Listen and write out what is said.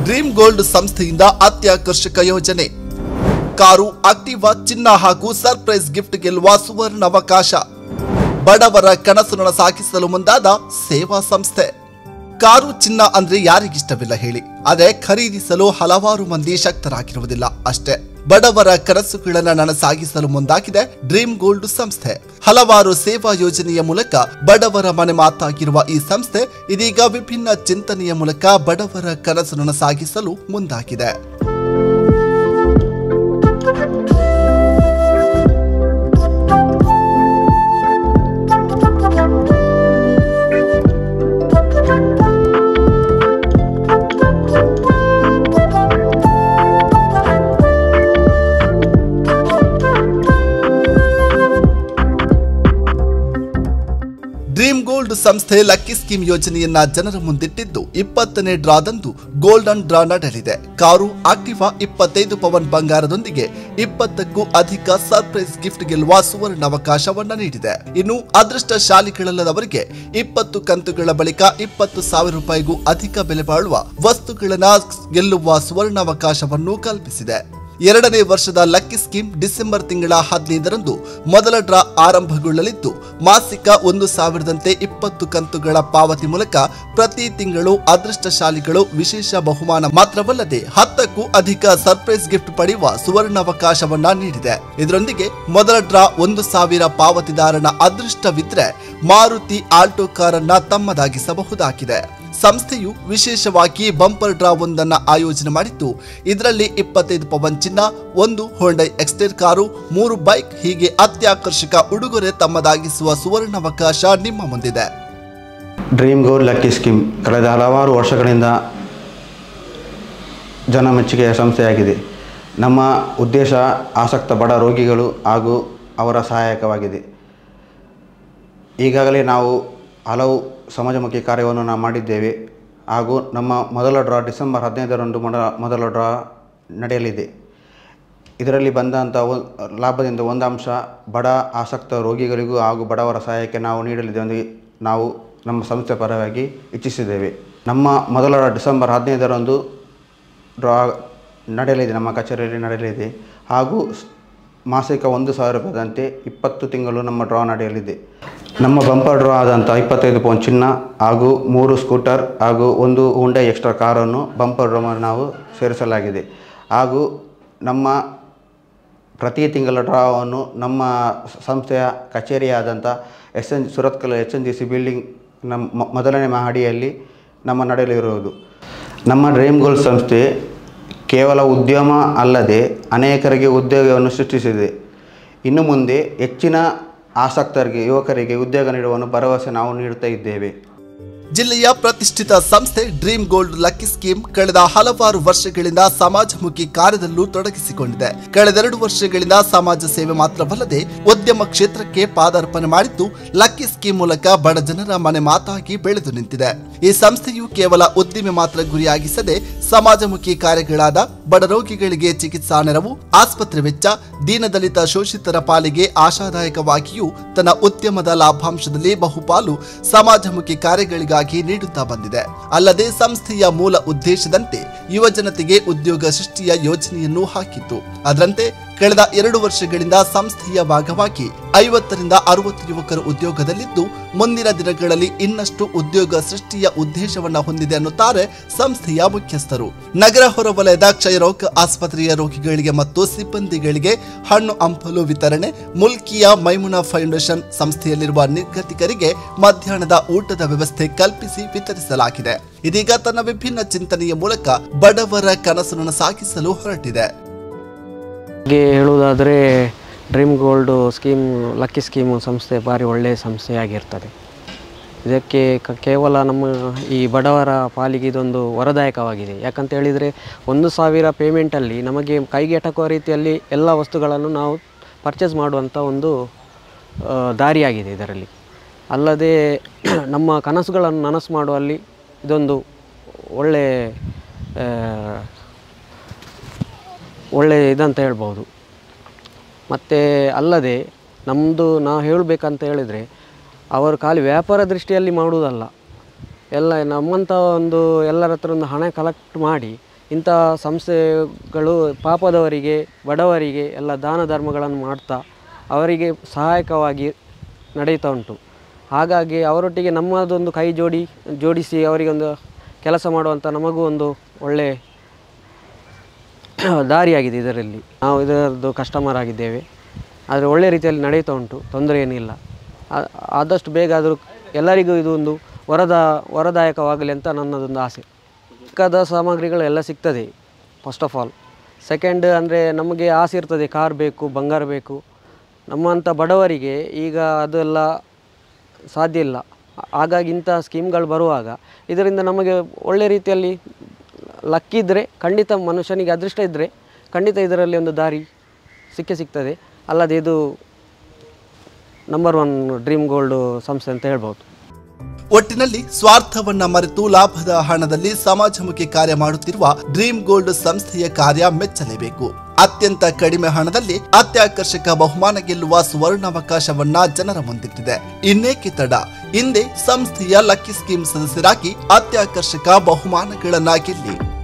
dream gold ಸಂಸ್ಥೆಯಿಂದ ಅತ್ಯಾಕರ್ಷಕ ಯೋಜನೆ ಕಾರು ಆಕ್ಟಿವಾ ಚಿನ್ನ ಹಾಗೂ ಸರ್ಪ್ರೈಸ್ ಗಿಫ್ಟ್ ಗೆಲ್ಲುವ ಸುವರ್ಣ ಅವಕಾಶ ಬಡವರ ಕನಸು ನನಸಾಗಿಸಲು ಮುಂದಾದ ಸೇವಾ ಸಂಸ್ಥೆ ಕಾರು ಚಿನ್ನ ಅಂದ್ರೆ ಯಾರಿಗಿಷ್ಟವಿಲ್ಲ ಹೇಳಿ ಆದರೆ ಖರೀದಿಸಲು ಹಲವಾರು ಮಂದಿ ಶಕ್ತರಾಗಿರುವುದಿಲ್ಲ ಅಷ್ಟೇ ಬಡವರ ಕನಸುಗಳನ್ನ ನನಸಾಗಿಸಲು ಮುಂದಾಗಿದೆ ಡ್ರೀಮ್ ಗೋಲ್ಡ್ ಸಂಸ್ಥೆ ಹಲವಾರು ಸೇವಾ ಯೋಜನೆಯ ಮೂಲಕ ಬಡವರ ಮನೆ ಮಾತಾಗಿರುವ ಈ ಸಂಸ್ಥೆ ಇದೀಗ ವಿಭಿನ್ನ ಚಿಂತನೆಯ ಮೂಲಕ ಬಡವರ ಕನಸು ನನಸಾಗಿಸಲು ಮುಂದಾಗಿದೆ ಡ್ರೀಮ್ ಗೋಲ್ಡ್ ಸಂಸ್ಥೆ ಲಕ್ಕಿ ಸ್ಕೀಮ್ ಯೋಜನೆಯನ್ನ ಜನರ ಮುಂದಿಟ್ಟಿದ್ದು ಇಪ್ಪತ್ತನೇ ಡ್ರಾದಂದು ಗೋಲ್ಡನ್ ಡ್ರಾ ನಡೆಯಲಿದೆ ಕಾರು ಆಕ್ಟಿವಾ ಇಪ್ಪತ್ತೈದು ಪವನ್ ಬಂಗಾರದೊಂದಿಗೆ ಇಪ್ಪತ್ತಕ್ಕೂ ಅಧಿಕ ಸರ್ಪ್ರೈಸ್ ಗಿಫ್ಟ್ ಗೆಲ್ಲುವ ಸುವರ್ಣ ಅವಕಾಶವನ್ನ ನೀಡಿದೆ ಇನ್ನು ಅದೃಷ್ಟಶಾಲಿಗಳಲ್ಲದವರಿಗೆ ಇಪ್ಪತ್ತು ಕಂತುಗಳ ಬಳಿಕ ಇಪ್ಪತ್ತು ಸಾವಿರ ರೂಪಾಯಿಗೂ ಅಧಿಕ ಬೆಲೆ ಬಾಳುವ ವಸ್ತುಗಳನ್ನ ಗೆಲ್ಲುವ ಸುವರ್ಣಾವಕಾಶವನ್ನು ಕಲ್ಪಿಸಿದೆ ಎರಡನೇ ವರ್ಷದ ಲಕ್ಕಿ ಸ್ಕೀಮ್ ಡಿಸೆಂಬರ್ ತಿಂಗಳ ಹದಿನೈದರಂದು ಮೊದಲ ಡ್ರಾ ಆರಂಭಗೊಳ್ಳಲಿದ್ದು ಮಾಸಿಕ ಒಂದು ಸಾವಿರದಂತೆ ಇಪ್ಪತ್ತು ಕಂತುಗಳ ಪಾವತಿ ಮೂಲಕ ಪ್ರತಿ ತಿಂಗಳು ಅದೃಷ್ಟಶಾಲಿಗಳು ವಿಶೇಷ ಬಹುಮಾನ ಮಾತ್ರವಲ್ಲದೆ ಹತ್ತಕ್ಕೂ ಅಧಿಕ ಸರ್ಪ್ರೈಸ್ ಗಿಫ್ಟ್ ಪಡೆಯುವ ಸುವರ್ಣಾವಕಾಶವನ್ನ ನೀಡಿದೆ ಇದರೊಂದಿಗೆ ಮೊದಲ ಡ್ರಾ ಒಂದು ಸಾವಿರ ಪಾವತಿದಾರನ ಅದೃಷ್ಟವಿದ್ರೆ ಮಾರುತಿ ಆಲ್ಟೋ ಕಾರನ್ನ ತಮ್ಮದಾಗಿಸಬಹುದಾಗಿದೆ ಸಂಸ್ಥೆಯು ವಿಶೇಷವಾಗಿ ಬಂಪರ್ ಡ್ರಾ ಒಂದನ್ನ ಆಯೋಜನೆ ಮಾಡಿದ್ದು ಇದರಲ್ಲಿ ಇಪ್ಪತ್ತೈದು ಪವನ್ ಚಿನ್ನ ಒಂದು ಹೊಂಡೈ ಎಕ್ಸ್ಟೇರ್ ಕಾರು ಮೂರು ಬೈಕ್ ಹೀಗೆ ಅತ್ಯಾಕರ್ಷಕ ಉಡುಗೊರೆ ತಮ್ಮದಾಗಿಸುವ ಸುವರ್ಣಾವಕಾಶ ನಿಮ್ಮ ಮುಂದಿದೆ ಡ್ರೀಮ್ ಗೋಲ್ ಲಕ್ಕಿ ಸ್ಕೀಮ್ ಕಳೆದ ಹಲವಾರು ವರ್ಷಗಳಿಂದ ಜನಮೆಚ್ಚುಗೆಯ ಸಂಸ್ಥೆಯಾಗಿದೆ ನಮ್ಮ ಉದ್ದೇಶ ಆಸಕ್ತ ಬಡ ರೋಗಿಗಳು ಹಾಗೂ ಅವರ ಸಹಾಯಕವಾಗಿದೆ ಈಗಾಗಲೇ ನಾವು ಹಲವು ಸಮಾಜಮುಖಿ ಕಾರ್ಯವನ್ನು ನಾವು ಮಾಡಿದ್ದೇವೆ ಹಾಗೂ ನಮ್ಮ ಮೊದಲ ಡ್ರಾ ಡಿಸೆಂಬರ್ ಹದಿನೈದರಂದು ಮೊದಲ ಮೊದಲ ಡ್ರಾ ನಡೆಯಲಿದೆ ಇದರಲ್ಲಿ ಬಂದಂಥ ಒ- ಲಾಭದಿಂದ ಒಂದು ಅಂಶ ಬಡ ಆಸಕ್ತ ರೋಗಿಗಳಿಗೂ ಹಾಗೂ ಬಡವರ ಸಹಾಯಕ್ಕೆ ನಾವು ನೀಡಲಿದೆ ಎಂದು ನಾವು ನಮ್ಮ ಸಂಸ್ಥೆ ಪರವಾಗಿ ಇಚ್ಛಿಸಿದ್ದೇವೆ ನಮ್ಮ ಮೊದಲ ಡಿಸೆಂಬರ್ ಹದಿನೈದರಂದು ಡ್ರಾ ನಡೆಯಲಿದೆ ನಮ್ಮ ಕಚೇರಿಯಲ್ಲಿ ನಡೆಯಲಿದೆ ಹಾಗೂ ಸ್- ಮಾಸಿಕ ಒಂದು ಸಾವಿರ ರೂಪಾಯಿದಂತೆ ಇಪ್ಪತ್ತು ತಿಂಗಳು ನಮ್ಮ ಡ್ರಾ ನಡೆಯಲಿದೆ ನಮ್ಮ ಬಂಪರ್ ಡ್ರಾ ಆದಂಥ ಇಪ್ಪತ್ತೈದು ಪೌಂಡ್ ಚಿನ್ನ ಹಾಗೂ ಮೂರು ಸ್ಕೂಟರ್ ಹಾಗೂ ಒಂದು ಹುಂಡೈ ಎಕ್ಸ್ಟ್ರಾ ಕಾರನ್ನು ಬಂಪರ್ ಡ್ರಾ ನಾವು ಸೇರಿಸಲಾಗಿದೆ ಹಾಗೂ ನಮ್ಮ ಪ್ರತಿ ತಿಂಗಳ ಡ್ರಾವನ್ನು ನಮ್ಮ ಸ- ಸಂಸ್ಥೆಯ ಕಚೇರಿಯಾದಂಥ S N Surathkal H N G C building ನಮ್ಮ ಮೊ- ಮೊದಲನೇ ಮಹಡಿಯಲ್ಲಿ ನಮ್ಮ ನಡೆಯಲಿರುವುದು ನಮ್ಮ ಡ್ರೀಮ್ ಗೋಲ್ ಸಂಸ್ಥೆ ಕೇವಲ ಉದ್ಯಮ ಅಲ್ಲದೆ ಅನೇಕರಿಗೆ ಉದ್ಯೋಗವನ್ನು ಸೃಷ್ಟಿಸಿದೆ ಇನ್ನು ಮುಂದೆ ಹೆಚ್ಚಿನ ಆಸಕ್ತರಿಗೆ ಯುವಕರಿಗೆ ಉದ್ಯೋಗ ನೀಡುವ ಭರವಸೆ ನಾವು ನೀಡುತ್ತಾ ಇದ್ದೇವೆ ಜಿಲ್ಲೆಯ ಪ್ರತಿಷ್ಠಿತ ಸಂಸ್ಥೆ ಡ್ರೀಮ್ ಗೋಲ್ಡ್ ಲಕ್ಕಿ ಸ್ಕೀಮ್ ಕಳೆದ ಹಲವಾರು ವರ್ಷಗಳಿಂದ ಸಮಾಜಮುಖಿ ಕಾರ್ಯದಲ್ಲೂ ತೊಡಗಿಸಿಕೊಂಡಿದೆ ಕಳೆದೆರಡು ವರ್ಷಗಳಿಂದ ಸಮಾಜ ಸೇವೆ ಮಾತ್ರವಲ್ಲದೆ ಉದ್ಯಮ ಕ್ಷೇತ್ರಕ್ಕೆ ಪಾದಾರ್ಪಣೆ ಮಾಡಿದ್ದು ಲಕ್ಕಿ ಸ್ಕೀಮ್ ಮೂಲಕ ಬಡ ಜನರ ಮನೆ ಮಾತಾಗಿ ಬೆಳೆದು ನಿಂತಿದೆ ಈ ಸಂಸ್ಥೆಯು ಕೇವಲ ಉದ್ದಿಮೆ ಮಾತ್ರ ಗುರಿಯಾಗಿಸದೆ ಸಮಾಜಮುಖಿ ಕಾರ್ಯಗಳಾದ ಬಡ ರೋಗಿಗಳಿಗೆ ಚಿಕಿತ್ಸಾ ನೆರವು ಆಸ್ಪತ್ರೆ ವೆಚ್ಚ ದೀನದಲಿತ ಶೋಷಿತರ ಪಾಲಿಗೆ ಆಶಾದಾಯಕವಾಗಿಯೂ ತನ್ನ ಉದ್ಯಮದ ಲಾಭಾಂಶದಲ್ಲಿ ಬಹುಪಾಲು ಸಮಾಜಮುಖಿ ಕಾರ್ಯಗಳಿಗಾಗಿ ನೀಡುತ್ತಾ ಬಂದಿದೆ ಅಲ್ಲದೆ ಸಂಸ್ಥೆಯ ಮೂಲ ಉದ್ದೇಶದಂತೆ ಯುವಜನತೆಗೆ ಉದ್ಯೋಗ ಸೃಷ್ಟಿಯ ಯೋಜನೆಯನ್ನು ಹಾಕಿತ್ತು ಅದರಂತೆ ಕಳೆದ ಎರಡು ವರ್ಷಗಳಿಂದ ಸಂಸ್ಥೆಯ ಭಾಗವಾಗಿ ಐವತ್ತರಿಂದ ಅರವತ್ತು ಯುವಕರು ಉದ್ಯೋಗದಲ್ಲಿದ್ದು ಮುಂದಿನ ದಿನಗಳಲ್ಲಿ ಇನ್ನಷ್ಟು ಉದ್ಯೋಗ ಸೃಷ್ಟಿಯ ಉದ್ದೇಶವನ್ನ ಹೊಂದಿದೆ ಅನ್ನುತ್ತಾರೆ ಸಂಸ್ಥೆಯ ಮುಖ್ಯಸ್ಥರು ನಗರ ಹೊರವಲಯದ ಕ್ಷಯರೋಗ ಆಸ್ಪತ್ರೆಯ ರೋಗಿಗಳಿಗೆ ಮತ್ತು ಸಿಬ್ಬಂದಿಗಳಿಗೆ ಹಣ್ಣು ಹಂಪಲು ವಿತರಣೆ ಮುಲ್ಕಿಯ ಮೈಮುನಾ ಫೌಂಡೇಶನ್ ಸಂಸ್ಥೆಯಲ್ಲಿರುವ ನಿರ್ಗತಿಕರಿಗೆ ಮಧ್ಯಾಹ್ನದ ಊಟದ ವ್ಯವಸ್ಥೆ ಕಲ್ಪಿಸಿ ವಿತರಿಸಲಾಗಿದೆ ಇದೀಗ ತನ್ನ ವಿಭಿನ್ನ ಚಿಂತನೆಯ ಮೂಲಕ ಬಡವರ ಕನಸನ್ನು ಸಾಗಿಸಲು ಹೊರಟಿದೆ ಹಾಗೆ ಹೇಳುವುದಾದರೆ dream gold scheme lucky scheme ಸಂಸ್ಥೆ ಭಾರಿ ಒಳ್ಳೆಯ ಸಂಸ್ಥೆಯಾಗಿರ್ತದೆ ಇದಕ್ಕೆ ಕ- ಕೇವಲ ನಮ್ಮ ಈ ಬಡವರ ಪಾಲಿಗೆ ಇದೊಂದು ವರದಾಯಕವಾಗಿದೆ ಯಾಕಂತ ಹೇಳಿದರೆ ಒಂದು ಸಾವಿರ ಪೇಮೆಂಟಲ್ಲಿ ನಮಗೆ ಕೈಗೆ ಎಟಕುವ ರೀತಿಯಲ್ಲಿ ಎಲ್ಲ ವಸ್ತುಗಳನ್ನು ನಾವು ಪರ್ಚೇಸ್ ಮಾಡುವಂಥ ಒಂದು ಆ, ದಾರಿಯಾಗಿದೆ ಇದರಲ್ಲಿ ಅಲ್ಲದೆ ನಮ್ಮ ಕನಸುಗಳನ್ನು ನನಸು ಮಾಡುವಲ್ಲಿ ಇದೊಂದು ಒಳ್ಳೆ ಆ, ಒಳ್ಳೆಯ ಇದಂತ ಹೇಳ್ಬೋದು ಮತ್ತು ಅಲ್ಲದೆ ನಮ್ಮದು ನಾವು ಹೇಳಬೇಕಂತ ಹೇಳಿದರೆ ಅವರು ಖಾಲಿ ವ್ಯಾಪಾರ ದೃಷ್ಟಿಯಲ್ಲಿ ಮಾಡುವುದಲ್ಲ ಎಲ್ಲ ನಮ್ಮಂಥ ಒಂದು ಎಲ್ಲರ ಹತ್ರ ಒಂದು ಹಣ ಕಲೆಕ್ಟ್ ಮಾಡಿ ಇಂಥ ಸಂಸ್ಥೆಗಳು ಪಾಪದವರಿಗೆ ಬಡವರಿಗೆ ಎಲ್ಲ ದಾನ ಧರ್ಮಗಳನ್ನು ಮಾಡ್ತಾ ಅವರಿಗೆ ಸಹಾಯಕವಾಗಿ ನಡೀತಾ ಉಂಟು ಹಾಗಾಗಿ ಅವರೊಟ್ಟಿಗೆ ನಮ್ಮದೊಂದು ಕೈ ಜೋಡಿ ಜೋಡಿಸಿ ಅವರಿಗೊಂದು ಕೆಲಸ ಮಾಡುವಂಥ ನಮಗೂ ಒಂದು ಒಳ್ಳೆ ದಾರಿಯಾಗಿದೆ ಇದರಲ್ಲಿ ನಾವು ಇದರದ್ದು ಕಸ್ಟಮರ್ ಆಗಿದ್ದೇವೆ ಆದರೆ ಒಳ್ಳೆ ರೀತಿಯಲ್ಲಿ ನಡೆಯುತ್ತಾ ಉಂಟು ತೊಂದರೆ ಏನಿಲ್ಲ ಆ- ಆದಷ್ಟು ಬೇಗ ಆದರೂ ಎಲ್ಲರಿಗೂ ಇದು ಒಂದು ವರದ ವರದಾಯಕವಾಗಲಿ ಅಂತ ನನ್ನದೊಂದು ಆಸೆ ಬೇಕಾದ ಸಾಮಗ್ರಿಗಳು ಎಲ್ಲ ಸಿಗ್ತದೆ ಫಸ್ಟ್ ಆಫ್ ಆಲ್ ಸೆಕೆಂಡ್ ಅಂದರೆ ನಮಗೆ ಆಸೆ ಇರ್ತದೆ ಕಾರ್ ಬೇಕು ಬಂಗಾರ ಬೇಕು ನಮ್ಮಂಥ ಬಡವರಿಗೆ ಈಗ ಅದೆಲ್ಲ ಸಾಧ್ಯ ಇಲ್ಲ ಹಾಗಾಗಿ ಇಂಥ ಸ್ಕೀಮ್ಗಳು ಬರುವಾಗ ಇದರಿಂದ ನಮಗೆ ಒಳ್ಳೆ ರೀತಿಯಲ್ಲಿ ಲಕ್ಕಿದ್ರೆ ಖಂಡಿತ ಮನುಷ್ಯನಿಗೆ ಅದೃಷ್ಟ ಇದ್ದರೆ ಖಂಡಿತ ಇದರಲ್ಲಿ ಒಂದು ದಾರಿ ಸಿಕ್ಕೇ ಸಿಗ್ತದೆ ಅಲ್ಲದೆ ಇದು ನಂಬರ್ ಒನ್ ಡ್ರೀಮ್ ಗೋಲ್ಡ್ ಸಂಸ್ಥೆ ಅಂತ ಹೇಳ್ಬೋದು ಒಟ್ಟಿನಲ್ಲಿ ಸ್ವಾರ್ಥವನ್ನ ಮರೆತು ಲಾಭದ ಹಣದಲ್ಲಿ ಸಮಾಜಮುಖಿ ಕಾರ್ಯ ಮಾಡುತ್ತಿರುವ ಡ್ರೀಮ್ ಗೋಲ್ಡ್ ಸಂಸ್ಥೆಯ ಕಾರ್ಯ ಮೆಚ್ಚಲೇಬೇಕು ಅತ್ಯಂತ ಕಡಿಮೆ ಹಣದಲ್ಲಿ ಅತ್ಯಾಕರ್ಷಕ ಬಹುಮಾನ ಗೆಲ್ಲುವ ಸುವರ್ಣಾವಕಾಶವನ್ನ ಜನರ ಮುಂದಿಟ್ಟಿದೆ ಇನ್ನೇಕೆ ತಡ ಹಿಂದೆ ಸಂಸ್ಥೆಯ ಲಕ್ಕಿ ಸ್ಕೀಮ್ ಸದಸ್ಯರಾಗಿ ಅತ್ಯಾಕರ್ಷಕ ಬಹುಮಾನಗಳನ್ನ ಗೆಲ್ಲಿ